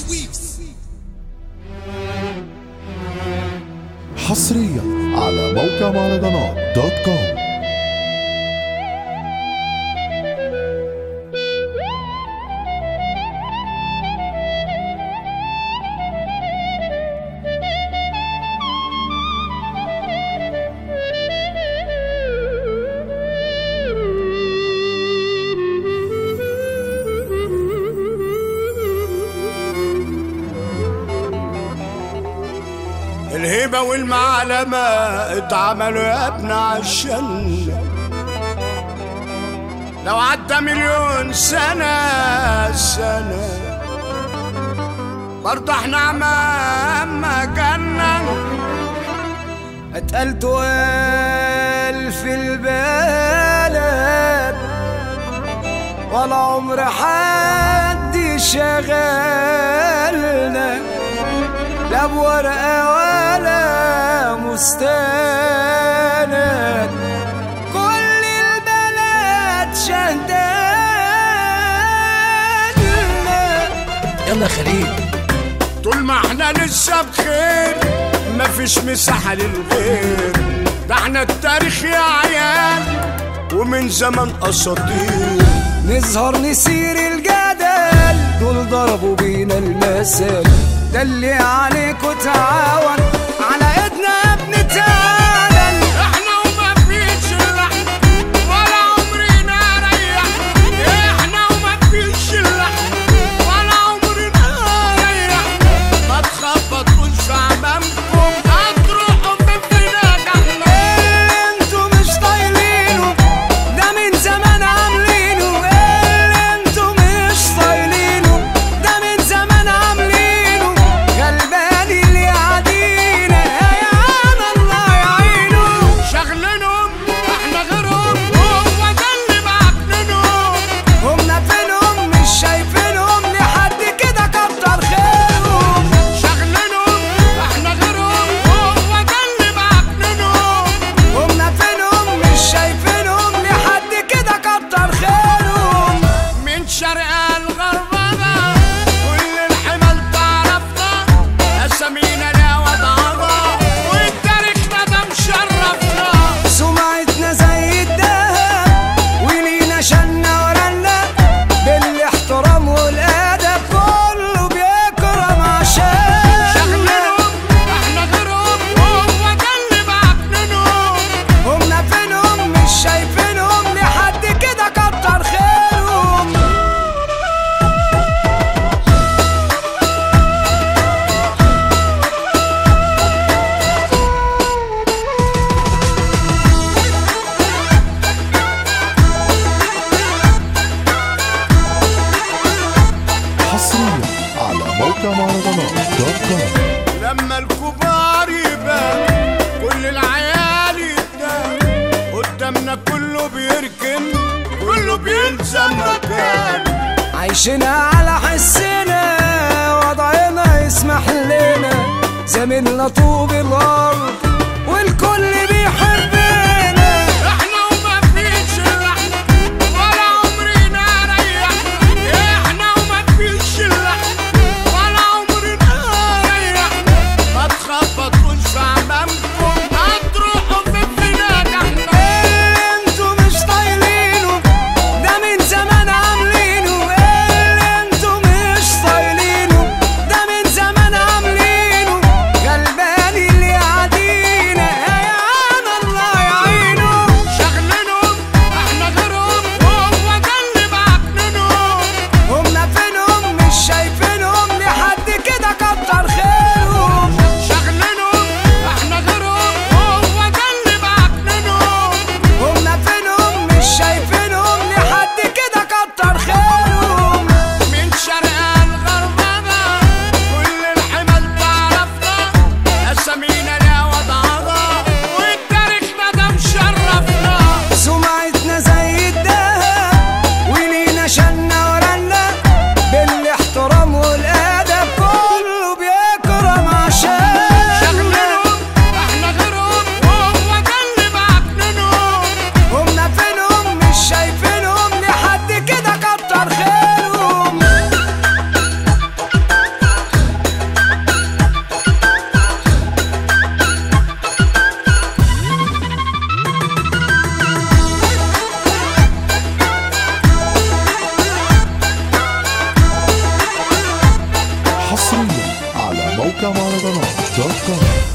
حصريا على موقع مهرجانات دوت كوم الهيبة والمعلمة اتعملوا يا ابن عشان لو عدى مليون سنة سنة برضه احنا امام جنة اتقلت الف البلد ولا عمر حد شغلنا لا بورقة ولا مستند كل البلد شهدانا يلا خليل طول ما احنا لسه بخير مفيش مساحة للغير ده احنا التاريخ يا عيال ومن زمن اساطير نظهر نسير الجدل دول ضربوا بينا المثل ده اللي عليكوا تعاون على ايدنا يا ابن تعالى احنا وما فيش اللحم ولا عمرنا ريح احنا وما فيش اللحم ولا عمرنا ريح ما تخبطوش في عمامكم هتروحوا في بلاد احنا انتوا مش طايلينه ده من زمان عاملينه انتوا مش طايلينه ده من زمان عاملينه غلبان اللي قاعدين يا الله يعينه شغلنهم احنا غيرهم هو ده اللي معجننهم همنا فينهم مش شايفينهم لحد كده كتر خيرهم شغلنهم احنا غيرهم هو ده اللي معجننهم همنا فينهم مش شايفينهم لحد كده كتر خيرهم من شرق الغربنا كل الحمل تعرفنا اسامينا لا وضعنا والتاريخنا ده مشرفنا سمعتنا زي الدهب ولينا شنا ورنا بالاحترام والادب كله بيكرم عشان شغلهم احنا غيرهم هو ده اللي معجننهم همنا فينهم مش شايفينهم لحد كده كتر خيرهم حصريا على موقع مهرجانات دوت كوم لما الكبار يبان كل العيال يتنام قدامنا كله بيركن كله بيلزم مكان عايشين على حسنا وضعنا يسمح لنا زميلنا طوب الارض والكل بيحبنا احنا وما فيش اللحم ولا عمرنا ريح احنا وما فيش اللحم ولا عمرنا ريح ما تخبطوش في عمامكم هتروحوا في بلاد احنا انتوا مش طايلينه ده من زمان عاملينه انتوا مش طايلينه ده من زمان عاملينه غلبان اللي قاعدين موقع مهرجانات دوت كوم